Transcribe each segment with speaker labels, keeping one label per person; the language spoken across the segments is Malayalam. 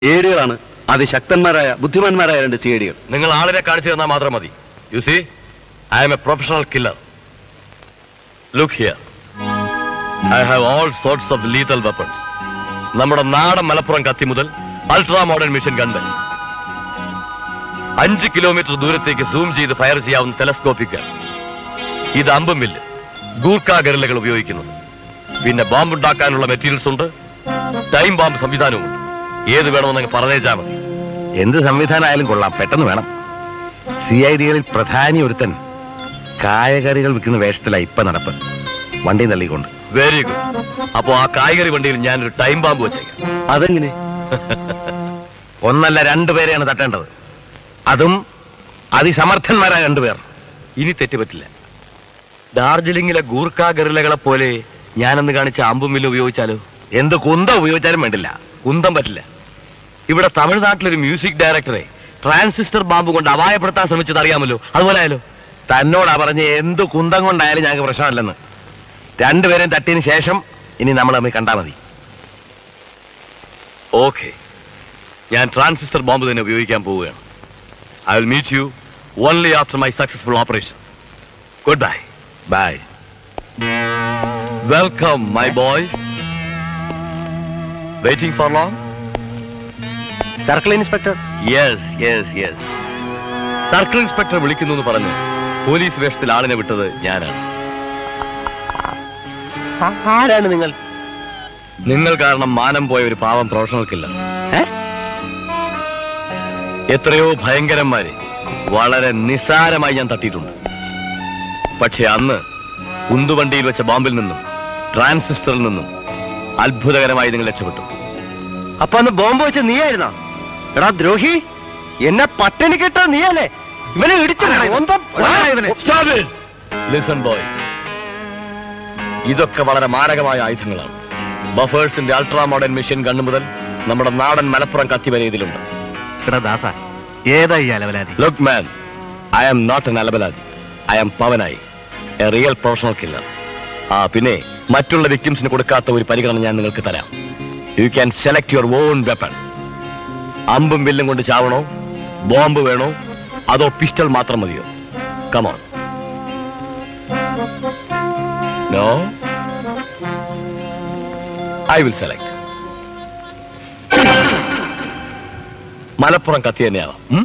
Speaker 1: ഏടികളാണ് അതിശക്തന്മാരായ ബുദ്ധിമാന്മാരായ രണ്ട് ചേടികൾ
Speaker 2: നിങ്ങൾ ആളിനെ കാണിച്ചു തന്നാൽ മാത്രം മതി you see I'm a professional killer look here I have all sorts of lethal weapons നമ്മുടെ നാടൻ മലപ്പുറം കത്തി മുതൽ അൾട്രാ മോഡേൺ മിഷൻ ഗണ്ട് അഞ്ച് കിലോമീറ്റർ ദൂരത്തേക്ക് സൂം ചെയ്ത് ഫയർ ചെയ്യാവുന്ന ടെലസ്കോപ്പിക് ഇത് അമ്പും മില്ല് ഗൂർഖ ഗറിലകൾ ഉപയോഗിക്കുന്നത് പിന്നെ ബോംബ് ഉണ്ടാക്കാനുള്ള മെറ്റീരിയൽസ് ഉണ്ട് ടൈം ബോംബ് സംവിധാനവും ഉണ്ട് ഏത് വേണമെന്ന് പറഞ്ഞേച്ചാൽ മതി
Speaker 3: എന്ത് സംവിധാനമായാലും കൊള്ളാം പെട്ടെന്ന് വേണം സി ഐ ഡികളിൽ പ്രധാനി ഒരുത്തൻ കായകറികൾ വിൽക്കുന്ന വേഷത്തിലാ ഇപ്പൊ നടപ്പ് വണ്ടി തള്ളിക്കൊണ്ട്
Speaker 2: വെരി ഗുഡ് അപ്പോ ആ കായികറി വണ്ടിയിൽ ഞാനൊരു ടൈം ബാമ്പ് വെച്ചേക്കാം
Speaker 1: അതെങ്ങനെ
Speaker 3: ഒന്നല്ല രണ്ടുപേരെയാണ് തട്ടേണ്ടത് അതും അതിസമർത്ഥന്മാരായ രണ്ടുപേർ
Speaker 2: ഇനി തെറ്റുപറ്റില്ല ഡാർജിലിംഗിലെ ഗൂർഖ ഗറിലകളെ പോലെ ഞാനന്ന് കാണിച്ച അമ്പും വില്ലും ഉപയോഗിച്ചാലോ
Speaker 3: എന്ത് കുന്തം ഉപയോഗിച്ചാലും വേണ്ടില്ല
Speaker 2: കുന്തം പറ്റില്ല ഇവിടെ തമിഴ്നാട്ടിലൊരു മ്യൂസിക് ഡയറക്ടറെ ട്രാൻസിസ്റ്റർ ബാമ്പ് കൊണ്ട് അപായപ്പെടുത്താൻ ശ്രമിച്ചത് അറിയാമല്ലോ അതുപോലെ ആയാലോ
Speaker 3: തന്നോടാ പറഞ്ഞ് എന്ത് കുന്തം കൊണ്ടായാലും ഞങ്ങൾക്ക് പ്രശ്നമല്ലെന്ന് രണ്ടുപേരെയും തട്ടിയതിന് ശേഷം ഇനി നമ്മൾ തമ്മിൽ കണ്ടാ മതി
Speaker 2: ഓക്കെ ഞാൻ ട്രാൻസിസ്റ്റർ ബോംബ് തന്നെ ഉപയോഗിക്കാൻ പോവുകയാണ് I will meet you only after my successful operation goodbye
Speaker 3: bye
Speaker 2: welcome my boy waiting for long
Speaker 3: circle inspector
Speaker 2: yes yes yes circle inspector വിളിക്കുന്നു എന്ന് പറഞ്ഞ് പോലീസ് വേഷത്തിൽ ആളിനെ വിട്ടത് ഞാനാണ്
Speaker 3: ആരാണ് നിങ്ങൾ
Speaker 2: നിങ്ങൾ കാരണം മാനം പോയ ഒരു പാവം പ്രൊഫഷണൽ കില്ലർ
Speaker 3: ഏ?
Speaker 2: എത്രയോ ഭയങ്കരന്മാരെ വളരെ നിസ്സാരമായി ഞാൻ തട്ടിയിട്ടുണ്ട് പക്ഷെ അന്ന് ഉന്തുവണ്ടിയിൽ വെച്ച ബോംബിൽ നിന്നും ട്രാൻസിസ്റ്ററിൽ നിന്നും അത്ഭുതകരമായി നിങ്ങൾ രക്ഷപ്പെട്ടു
Speaker 3: അപ്പൊ അന്ന് ബോംബ് വെച്ച് നീയായിരുന്നോ എടാ ദ്രോഹി എന്നെ പട്ടിണി കിട്ടാ നീയല്ലേ ഇവനെ
Speaker 2: ലിസൺ ബോയ് ഇതൊക്കെ വളരെ മാരകമായ ആയുധങ്ങളാണ് ബഫേഴ്സിന്റെ അൾട്രാ മോഡേൺ മെഷീൻ ഗണ്ണ് മുതൽ നമ്മുടെ നാടൻ മലപ്പുറം കത്തി വരെ ഇതിലുണ്ട്
Speaker 3: ദാസ ഏതാ ഈ അലവലാതി
Speaker 2: look man I am not an അലബലാദി I am Pavanayi a real professional killer ആ പിന്നെ മറ്റുള്ള വിക്ടിംസിന് കൊടുക്കാത്ത ഒരു പരിഗണന ഞാൻ നിങ്ങൾക്ക് തരാം you can select your own weapon അമ്പും വില്ലും കൊണ്ട് ചാവണോ ബോംബ് വേണോ അതോ പിസ്റ്റൾ മാത്രം മതിയോ come on no I will select Malappuram കത്തി തന്നെയാവാം ഉം?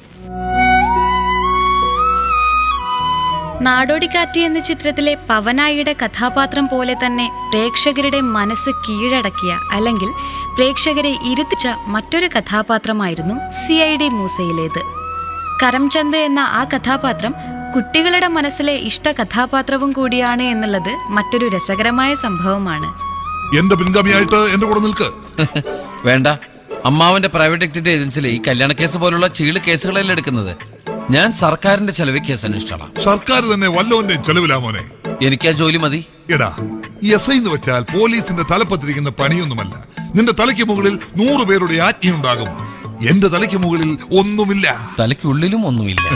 Speaker 4: നാടോടിക്കാറ്റ് എന്ന ചിത്രത്തിലെ പവനായിയുടെ കഥാപാത്രം പോലെ തന്നെ പ്രേക്ഷകരുടെ മനസ്സ് കീഴടക്കിയ അല്ലെങ്കിൽ പ്രേക്ഷകരെ ഇരുത്തിച്ച മറ്റൊരു കഥാപാത്രമായിരുന്നു സി ഐ ഡി മൂസയിലേത് കരംചന്ദ് എന്ന ആ കഥാപാത്രം കുട്ടികളുടെ മനസ്സിലെ ഇഷ്ട കഥാപാത്രവും കൂടിയാണ് എന്നുള്ളത് മറ്റൊരു രസകരമായ സംഭവമാണ്
Speaker 5: എന്റെ പിൻഗാമിയായിട്ട് എന്റെ കൂടെ നിൽക്ക്
Speaker 6: വേണ്ട അമ്മാവന്റെ പ്രൈവറ്റ് ഡിറ്റക്റ്റീവ് ഏജൻസിയിലെ ഈ കല്യാണ കേസ് പോലുള്ള ചീള് കേസുകളെല്ലാം എടുക്കുന്നത് ഞാൻ സർക്കാരിന്റെ ചെലവ് കേസ് അന്വേഷിച്ചോളാം
Speaker 5: സർക്കാർ തന്നെ വല്ലവന്റെയും ചെലവിലാ മോനെ
Speaker 6: എനിക്ക് ആ ജോലി മതി
Speaker 5: എടാ ഈ എസ് ഐ എന്ന് വെച്ചാൽ പോലീസിന്റെ തലപ്പത്തിരിക്കുന്ന പണിയൊന്നുമല്ല നിന്റെ തലയ്ക്ക് മുകളിൽ നൂറ് പേരുടെ ആജ്ഞയുണ്ടാകും എന്റെ തലയ്ക്ക് മുകളിൽ ഒന്നുമില്ല
Speaker 6: തലയ്ക്കുള്ളിലും ഒന്നുമില്ല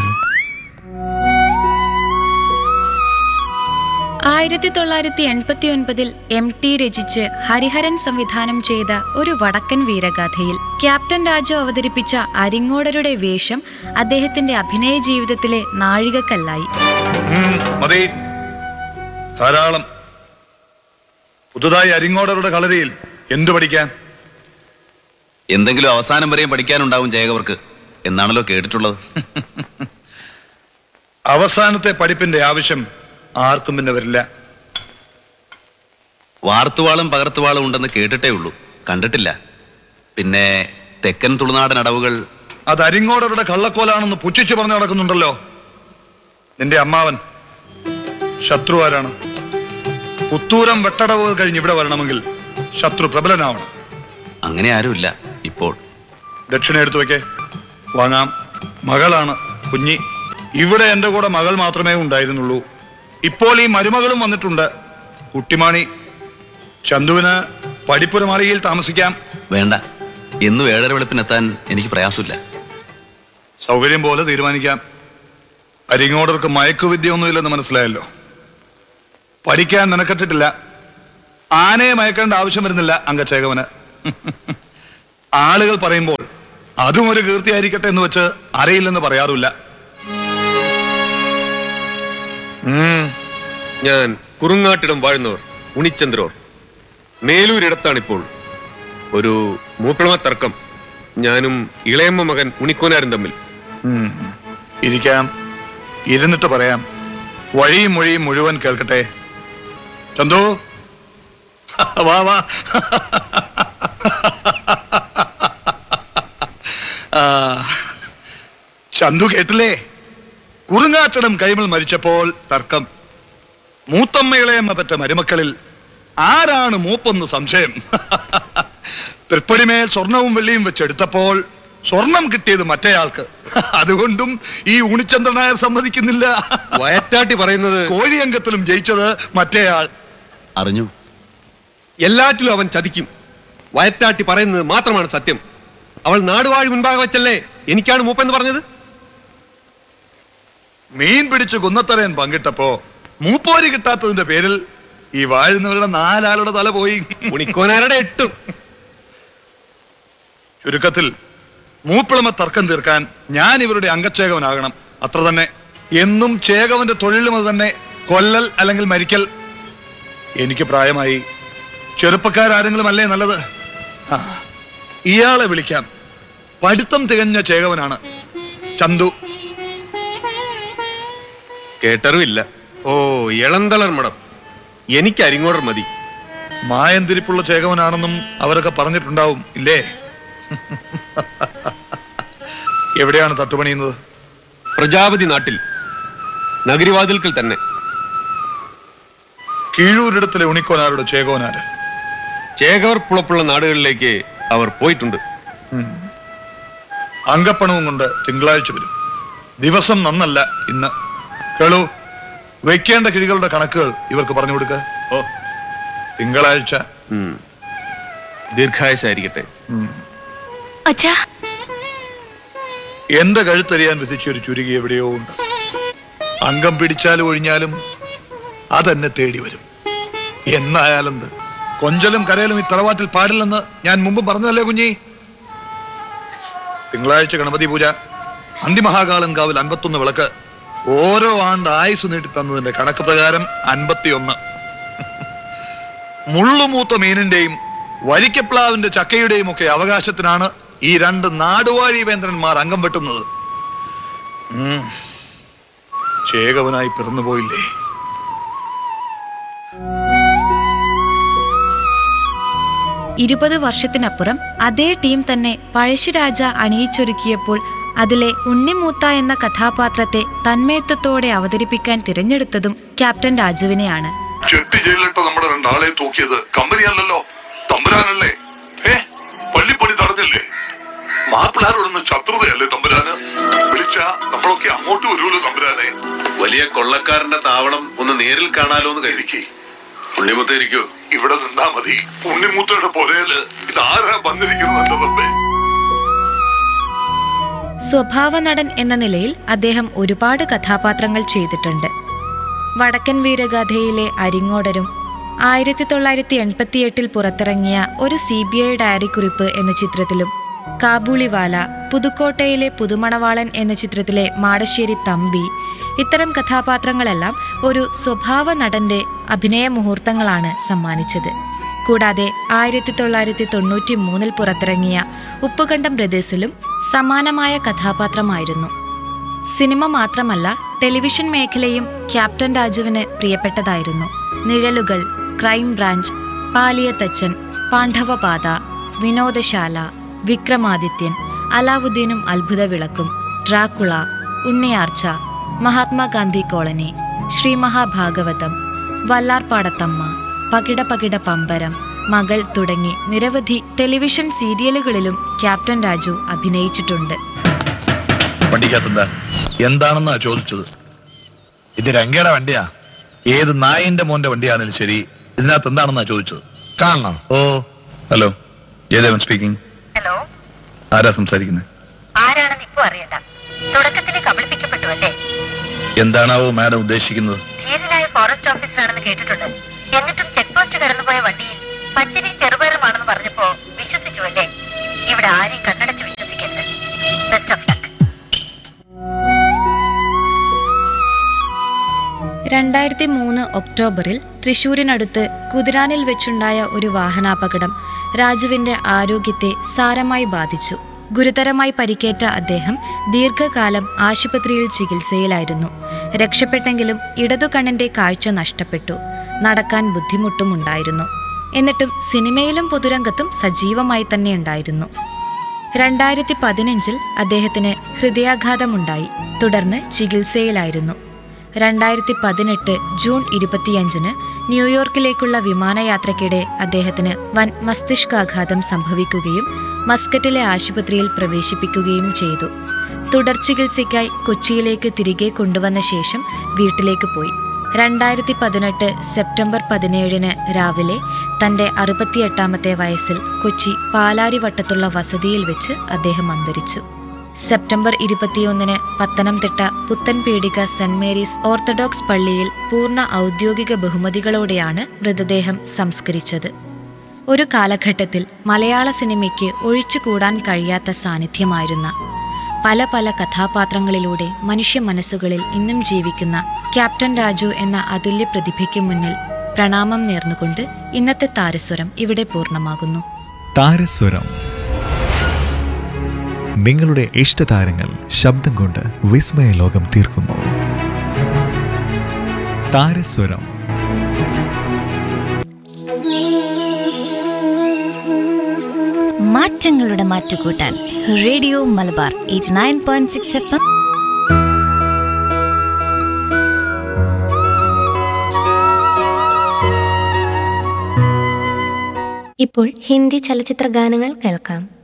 Speaker 4: ആയിരത്തി തൊള്ളായിരത്തി എൺപത്തി ഒൻപതിൽ എം ടി രചിച്ച് ഹരിഹരൻ സംവിധാനം ചെയ്ത ഒരു വടക്കൻ വീരഗാഥയിൽ ക്യാപ്റ്റൻ രാജു അവതരിപ്പിച്ച അരിങ്ങോടരുടെ വേഷം അദ്ദേഹത്തിന്റെ അഭിനയ ജീവിതത്തിലെ നാഴികക്കല്ലായി
Speaker 7: മതി ധാരാളം പുതുതായി അരിങ്ങോടരുടെ കളരിയിൽ എന്തു പഠിക്കാൻ
Speaker 8: എന്തെങ്കിലും അവസാനം വരെയും പഠിക്കാനുണ്ടാവും ജയകവർക്ക് എന്നാണല്ലോ കേട്ടിട്ടുള്ളത്
Speaker 7: അവസാനത്തെ പഠിപ്പിന്റെ ആവശ്യം ആർക്കും പിന്നെ വരില്ല
Speaker 8: വാർത്തുവാളും പകർത്തുവാളും ഉണ്ടെന്ന് കേട്ടിട്ടേ ഉള്ളൂ കണ്ടിട്ടില്ല പിന്നെ തെക്കൻ തുളുനാടൻ അടവുകൾ
Speaker 7: അത് അരിങ്ങോടരുടെ കള്ളക്കോലാണെന്ന് പുച്ഛിച്ചു പറഞ്ഞു നടക്കുന്നുണ്ടല്ലോ നിന്റെ അമ്മാവൻ ശത്രു ആരാണ് പുത്തൂരം വെട്ടടവ് കഴിഞ്ഞ് ഇവിടെ വരണമെങ്കിൽ ശത്രു പ്രബലനാവണം
Speaker 8: അങ്ങനെ ആരുമില്ല ഇപ്പോൾ
Speaker 7: ദക്ഷിണ എടുത്തു വെക്കേ വാങ്ങാം മകളാണ് കുഞ്ഞി ഇവിടെ എന്റെ കൂടെ മകൾ മാത്രമേ ഉണ്ടായിരുന്നുള്ളൂ ഇപ്പോൾ ഈ മരുമകളും വന്നിട്ടുണ്ട് കുട്ടിമാണി ചന്തുവിന് പടിപ്പുരമാളികയിൽ താമസിക്കാം
Speaker 8: വേണ്ട എന്നും ഏഴര വെളുപ്പിനെത്താൻ എനിക്ക് പ്രയാസമില്ല
Speaker 7: സൗകര്യം പോലെ തീരുമാനിക്കാം അരിങ്ങോടർക്ക് മയക്കുവിദ്യ ഒന്നുമില്ലെന്ന് മനസ്സിലായല്ലോ പഠിക്കാൻ നിനക്കറ്റിട്ടില്ല ആനയെ മയക്കേണ്ട ആവശ്യം വരുന്നില്ല അംഗച്ചേകവന് ആളുകൾ പറയുമ്പോൾ അതും ഒരു കീർത്തിയായിരിക്കട്ടെ എന്ന് വെച്ച് അറിയില്ലെന്ന് പറയാറില്ല ഉം,
Speaker 9: ഞാൻ കുറുങ്ങാട്ടിടം വാഴുന്നവർ ഉണിച്ചന്ദ്രോർ മേലൂരിടത്താണിപ്പോൾ ഒരു മൂപ്പിളമ തർക്കം ഞാനും ഇളയമ്മ മകൻ ഉണിക്കോനാരും തമ്മിൽ
Speaker 7: ഉം. ഇരിക്കാം ഇരുന്നിട്ട് പറയാം വഴിയും മൊഴിയും മുഴുവൻ കേൾക്കട്ടെ ചന്തു വാ വാ ആ, ചന്തു കേട്ടില്ലേ കുറുങ്ങാറ്റടം കൈമൾ മരിച്ചപ്പോൾ തർക്കം മൂത്തമ്മയിളയമ്മ പറ്റ മരുമക്കളിൽ ആരാണ് മൂപ്പെന്ന് സംശയം തൃപ്പടിമേൽ സ്വർണവും വെള്ളിയും വെച്ചെടുത്തപ്പോൾ സ്വർണം കിട്ടിയത് മറ്റേയാൾക്ക് അതുകൊണ്ടും ഈ ഉണിച്ചന്ദ്രനായർ സമ്മതിക്കുന്നില്ല
Speaker 9: വയറ്റാട്ടി പറയുന്നത്
Speaker 7: കോഴിയംഗത്തിലും ജയിച്ചത് മറ്റേയാൾ
Speaker 1: അറിഞ്ഞു
Speaker 9: എല്ലാറ്റിലും അവൻ ചതിക്കും വയറ്റാട്ടി പറയുന്നത് മാത്രമാണ് സത്യം അവൾ നാടുവാഴി മുൻപാകെ വെച്ചല്ലേ എനിക്കാണ് മൂപ്പെന്ന് പറഞ്ഞത്
Speaker 7: മീൻ പിടിച്ച് കുന്നത്തറയൻ പങ്കിട്ടപ്പോ മൂപ്പോരി കിട്ടാത്തതിന്റെ പേരിൽ ഈ വാഴുന്നവരുടെ നാലാളുടെ തല പോയി
Speaker 9: ഉണിക്കോനാരുടെ എട്ടും
Speaker 7: ചുരുക്കത്തിൽ മൂപ്പിളമ തർക്കം തീർക്കാൻ ഞാൻ ഇവരുടെ അംഗച്ചേകവനാകണം അത്ര തന്നെ എന്നും ചേകവന്റെ തൊഴിലും അത് തന്നെ കൊല്ലൽ അല്ലെങ്കിൽ മരിക്കൽ എനിക്ക് പ്രായമായി ചെറുപ്പക്കാരാരെങ്കിലും അല്ലേ നല്ലത് ആ, ഇയാളെ വിളിക്കാം പഠിത്തം തികഞ്ഞ ചേകവനാണ് ചന്തു
Speaker 9: കേട്ടറിവില്ല ഓ ഇളന്തളർ മടം എനിക്ക് അരിങ്ങോടർ മതി
Speaker 7: മായന്തിരിപ്പുള്ള ചേകവനാണെന്നും അവരൊക്കെ പറഞ്ഞിട്ടുണ്ടാവും ഇല്ലേ എവിടെയാണ് തട്ടുപണിയുന്നത്
Speaker 9: പ്രജാപതി നാട്ടിൽ നഗരിവാതിൽക്കൽ തന്നെ
Speaker 7: കീഴൂരിടത്തിലെ ഉണിക്കോനാരുടെ ചേകോനാര്
Speaker 9: ചേകവർ പുളപ്പുള്ള നാടുകളിലേക്ക് അവർ പോയിട്ടുണ്ട്
Speaker 7: അങ്കപ്പണവും കൊണ്ട് തിങ്കളാഴ്ച വരും ദിവസം നന്നല്ല ഇന്ന് കേളു വെക്കേണ്ട കിഴികളുടെ കണക്കുകൾ ഇവർക്ക് പറഞ്ഞു കൊടുക്ക ഓ തിങ്കളാഴ്ച
Speaker 9: ഉം. ദീർഘായുസായിരിക്കട്ടെ
Speaker 10: അച്ഛാ
Speaker 7: എന്റെ കഴുത്തറിയാൻ വിധിച്ച ഒരു ചുരുകി എവിടെയോ ഉണ്ട് അംഗം പിടിച്ചാലും ഒഴിഞ്ഞാലും അതെന്നെ തേടി വരും എന്നായാലെന്ത് കൊഞ്ചലും കരയലും ഈ തറവാട്ടിൽ പാടില്ലെന്ന് ഞാൻ മുമ്പ് പറഞ്ഞതല്ലേ കുഞ്ഞി തിങ്കളാഴ്ച ഗണപതി പൂജ അന്തിമഹാകാളൻ കാവിൽ അൻപത്തൊന്ന് വിളക്ക് ഓരോ ആണ്ട് ആയുസ് നീട്ടി തന്നതിന്റെ കണക്ക് പ്രകാരം അൻപത്തിയൊന്ന് മുള്ളുമൂത്ത മീനിന്റെയും വരിക്കപ്ലാവിന്റെ ചക്കയുടെയും ഒക്കെ അവകാശത്തിനാണ് ഈ രണ്ട് നാടുവാഴി വേന്ദ്രന്മാർ അംഗം വെട്ടുന്നത് ഉം. ചേകവനായി പിറന്നുപോയില്ലേ
Speaker 4: ഇരുപത് വർഷത്തിനപ്പുറം അതേ ടീം തന്നെ പഴശ്ശിരാജ അണിയിച്ചൊരുക്കിയപ്പോൾ അതിലെ ഉണ്ണിമൂത്ത എന്ന കഥാപാത്രത്തെ തന്മയത്വത്തോടെ അവതരിപ്പിക്കാൻ തിരഞ്ഞെടുത്തതും ക്യാപ്റ്റൻ രാജുവിനെയാണ്
Speaker 5: ചെട്ടി ജയിലിലിട്ട് നമ്മുടെ രണ്ടാളെ തൂക്കിയത് കമ്പനിയല്ലല്ലോ തമ്പുരാനല്ലേ ഏ പള്ളിപ്പണി തടഞ്ഞില്ലേ മാപ്പിളാരോടൊന്ന് ശത്രുതയല്ലേ തമ്പുരാന് വിളിച്ച നമ്മളൊക്കെ അങ്ങോട്ട് വരുമല്ലോ തമ്പുരാനെ
Speaker 8: വലിയ കൊള്ളക്കാരന്റെ താവളം ഒന്ന് നേരിൽ കാണാലോ എന്ന് കരുതിക്കേ പുണ്യമുത്തേരിക്കോ
Speaker 5: ഇവിടെ നിന്നാ മതി ഉണ്ണിമൂത്തയുടെ പൊരയില് ഇതാരാ വന്നിരിക്കുന്നത് എന്റെ റബ്ബേ
Speaker 4: സ്വഭാവ നടൻ എന്ന നിലയിൽ അദ്ദേഹം ഒരുപാട് കഥാപാത്രങ്ങൾ ചെയ്തിട്ടുണ്ട് വടക്കൻ വീരഗാഥയിലെ അരിങ്ങോടരും ആയിരത്തി തൊള്ളായിരത്തി എൺപത്തിയെട്ടിൽ പുറത്തിറങ്ങിയ ഒരു സി ബി ഐ ഡയറി കുറിപ്പ് എന്ന ചിത്രത്തിലും കാബൂളിവാല പുതുക്കോട്ടയിലെ പുതുമണവാളൻ എന്ന ചിത്രത്തിലെ മാടശ്ശേരി തമ്പി ഇത്തരം കഥാപാത്രങ്ങളെല്ലാം ഒരു സ്വഭാവ നടന്റെ അഭിനയ മുഹൂർത്തങ്ങളാണ് സമ്മാനിച്ചത് കൂടാതെ ആയിരത്തി തൊള്ളായിരത്തി തൊണ്ണൂറ്റി മൂന്നിൽ പുറത്തിറങ്ങിയ ഉപ്പുകണ്ടം ബ്രദേഴ്സിലും സമാനമായ കഥാപാത്രമായിരുന്നു സിനിമ മാത്രമല്ല ടെലിവിഷൻ മേഖലയും ക്യാപ്റ്റൻ രാജുവിന് പ്രിയപ്പെട്ടതായിരുന്നു നിഴലുകൾ ക്രൈം ബ്രാഞ്ച് പാലിയത്തച്ചൻ പാണ്ഡവപാത വിനോദശാല വിക്രമാദിത്യൻ അലാവുദ്ദീനും അത്ഭുത വിളക്കും ഡ്രാക്കുള ഉണ്ണിയാർച്ച മഹാത്മാഗാന്ധി കോളനി ശ്രീ മഹാഭാഗവതം വല്ലാർപാടത്തമ്മ പകിട പകിട പമ്പരം മകൾ തുടങ്ങി നിരവധി ടെലിവിഷൻ സീരിയലുകളിലും ക്യാപ്റ്റൻ രാജു അഭിനയിച്ചിട്ടുണ്ട്
Speaker 7: വണ്ടിക്കകത്തെന്താ എന്താണെന്നാ ചോദിച്ചത് ഇത് രംഗയുടെ വണ്ടിയാ ഏത് നായിന്റെ മോന്റെ വണ്ടിയാണെങ്കിലും ശരി ഇതിനകത്ത് എന്താണെന്നാ ചോദിച്ചത് കാണണം ഓ ഹലോ ജയദേവൻ സ്പീക്കിംഗ്
Speaker 10: ഹലോ
Speaker 7: ആരാ സംസാരിക്കുന്നത്
Speaker 10: ആരാണെന്ന് ഇപ്പൊ അറിയണ്ട തുടക്കത്തിൽ കബളിപ്പിക്കപ്പെട്ടു അല്ലേ
Speaker 7: എന്താണാവോ മാഡം ഉദ്ദേശിക്കുന്നത്
Speaker 10: ധീരനായ ഫോറസ്റ്റ് ഓഫീസറാണെന്ന് കേട്ടിട്ടുണ്ട് എന്നിട്ടും ചെക്ക് പോസ്റ്റ് കടന്നുപോയ വണ്ടിയിൽ പച്ചരി ചെറുപയറുമാണെന്ന് പറഞ്ഞപ്പോ വിശ്വസിച്ചു അല്ലേ ഇവിടെ ആരെയും കണ്ണടച്ച് വിശ്വസിക്കരുത് ബെസ്റ്റ് ഓഫ് ലക്ക്
Speaker 4: രണ്ടായിരത്തി മൂന്ന് ഒക്ടോബറിൽ തൃശൂരിനടുത്ത് കുതിരാനിൽ വെച്ചുണ്ടായ ഒരു വാഹനാപകടം രാജുവിന്റെ ആരോഗ്യത്തെ സാരമായി ബാധിച്ചു ഗുരുതരമായി പരിക്കേറ്റ അദ്ദേഹം ദീർഘകാലം ആശുപത്രിയിൽ ചികിത്സയിലായിരുന്നു രക്ഷപ്പെട്ടെങ്കിലും ഇടതു കണ്ണിന്റെ കാഴ്ച നഷ്ടപ്പെട്ടു നടക്കാൻ ബുദ്ധിമുട്ടുമുണ്ടായിരുന്നു എന്നിട്ടും സിനിമയിലും പൊതുരംഗത്തും സജീവമായി തന്നെ ഉണ്ടായിരുന്നു രണ്ടായിരത്തി പതിനഞ്ചിൽ അദ്ദേഹത്തിന് ഹൃദയാഘാതമുണ്ടായി തുടർന്ന് ചികിത്സയിലായിരുന്നു രണ്ടായിരത്തി പതിനെട്ട് ജൂൺ ഇരുപത്തിയഞ്ചിന് ന്യൂയോർക്കിലേക്കുള്ള വിമാനയാത്രയ്ക്കിടെ അദ്ദേഹത്തിന് വൻ മസ്തിഷ്കാഘാതം സംഭവിക്കുകയും മസ്കറ്റിലെ ആശുപത്രിയിൽ പ്രവേശിപ്പിക്കുകയും ചെയ്തു തുടർ ചികിത്സയ്ക്കായി കൊച്ചിയിലേക്ക് തിരികെ കൊണ്ടുവന്ന ശേഷം വീട്ടിലേക്ക് പോയി രണ്ടായിരത്തി പതിനെട്ട് സെപ്റ്റംബർ പതിനേഴിന് രാവിലെ തന്റെ അറുപത്തിയെട്ടാമത്തെ വയസ്സിൽ കൊച്ചി പാലാരിവട്ടത്തുള്ള വസതിയിൽ വെച്ച് അദ്ദേഹം അന്തരിച്ചു സെപ്റ്റംബർ ഇരുപത്തിയൊന്നിന് Pathanamthitta Puthanpeedika Saint Mary's Orthodox പള്ളിയിൽ പൂർണ്ണ ഔദ്യോഗിക ബഹുമതികളോടെയാണ് മൃതദേഹം സംസ്കരിച്ചത് ഒരു കാലഘട്ടത്തിൽ മലയാള സിനിമയ്ക്ക് ഒഴിച്ചുകൂടാൻ കഴിയാത്ത സാന്നിധ്യമായിരുന്ന പല പല കഥാപാത്രങ്ങളിലൂടെ മനുഷ്യ മനസ്സുകളിൽ ഇന്നും ജീവിക്കുന്ന ക്യാപ്റ്റൻ രാജു എന്ന അതുല്യ പ്രതിഭയ്ക്ക് മുന്നിൽ പ്രണാമം നേർന്നുകൊണ്ട് ഇന്നത്തെ താരസ്വരം ഇവിടെ പൂർണ്ണമാകുന്നു
Speaker 11: താരസ്വരം നിങ്ങളുടെ ഇഷ്ടതാരങ്ങൾ ശബ്ദം കൊണ്ട് വിസ്മയ ലോകം തീർക്കുന്നു താരസ്വരം
Speaker 12: മാറ്റങ്ങളുടെ മാറ്റുകൂട്ടാൻ radio Malabar eight nine point six F M
Speaker 13: ഇപ്പോൾ ഹിന്ദി ചലച്ചിത്ര ഗാനങ്ങൾ കേൾക്കാം